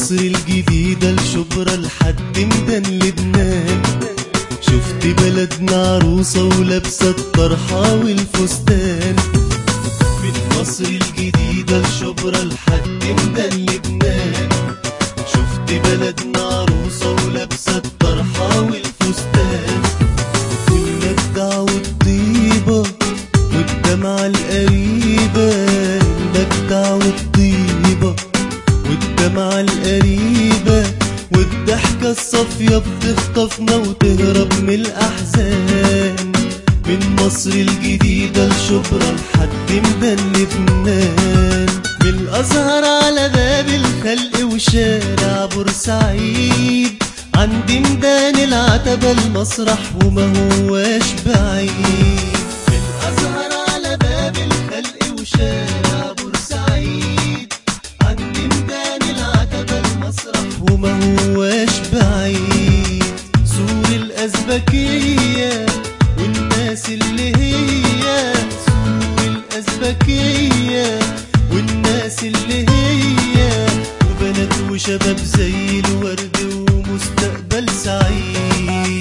مصر الجديدة لشبرا لحد ميدان لبنان شفت بلدنا عروسة ولابسة الطرحة والفستان من مصر الجديدة لشبرا لحد ميدان لبنان شفت بلدنا عروسة ولابسة الطرحة والفستان المجدع والطيبة والدمعة القريبة المجدع والطيبة والدمعة القريبة والضحكة الصافية بتخطفنا وتهرب من الأحزان من مصر الجديدة لشبرا لحد ميدان لبنان من الأزهر على باب الخلق وشارع بورسعيد عند ميدان العتبة المسرح وما هواش بعيد من الأزهر على باب الخلق وشارع بورسعيد عند ميدان العتبة المسرح وما هواش بعيد سور الأزبكية والناس اللي هي سور الأزبكية والناس اللي هي وبنات وشباب زي الورد ومستقبل سعيد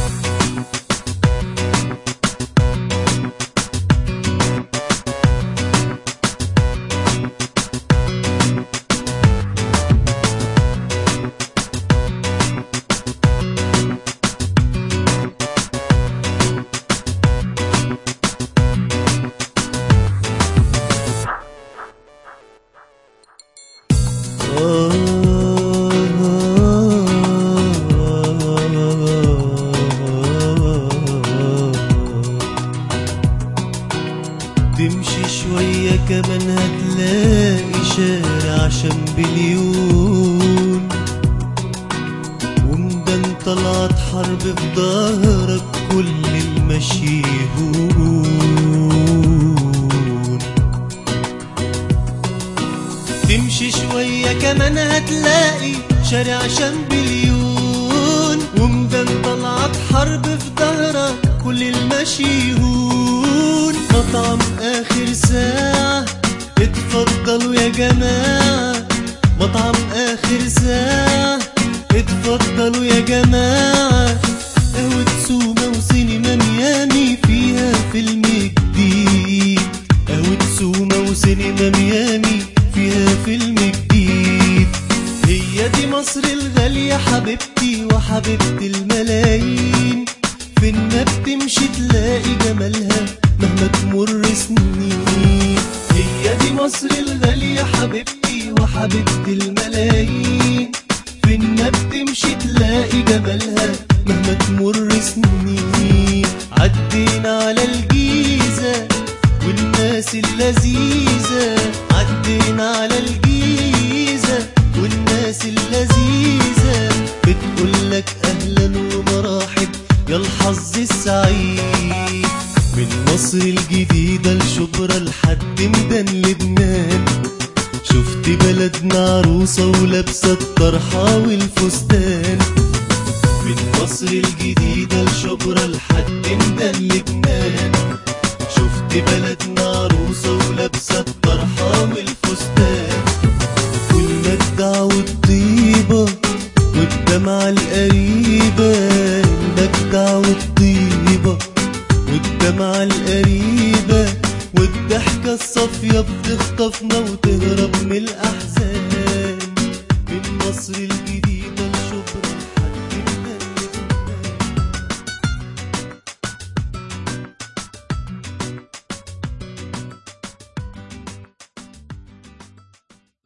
تمشي شوية كمان هتلاقي شارع شامبليون ومدن طلعت حرب في ظهرك كل المشي هون تمشي شوية كمان هتلاقي شارع شامبليون ومدن طلعت حرب في ظهرك كل المشي هون مطعم آخر ساعة اتفضلوا يا جماعة مطعم آخر ساعة اتفضلوا يا جماعة قهوة سوما وسينما ميامي فيها فيلم جديد قهوة سوما وسينما ميامي فيها فيلم جديد هي دي مصر الغالية حبيبتي وحبيبة الملايين فين ما بتمشي تلاقي جمالها مهما تمر سنين هي دي مصر الغالية حبيبتي وحبيبة الملايين فين ما بتمشي تلاقي جمالها مهما تمر سنين عدينا على الجيزة والناس اللذيذة عدينا على الجيزة والناس اللذيذة بتقولك أهلا ومراحب يا الحظ السعيد من مصر الجديدة لشبرا لحد ميدان لبنان شفت بلدنا عروسة ولابسة الطرحة والفستان من مصر الجديدة لشبرا لحد ميدان لبنان شفت بلدنا عروسة ولابسة الطرحة والفستان والمجدع والطيبة والدمعة القريبة المجدع والطيبة والدمعة القريبة والضحكة الصافية بتخطفنا وتهرب من الأحزان من مصر الجديدة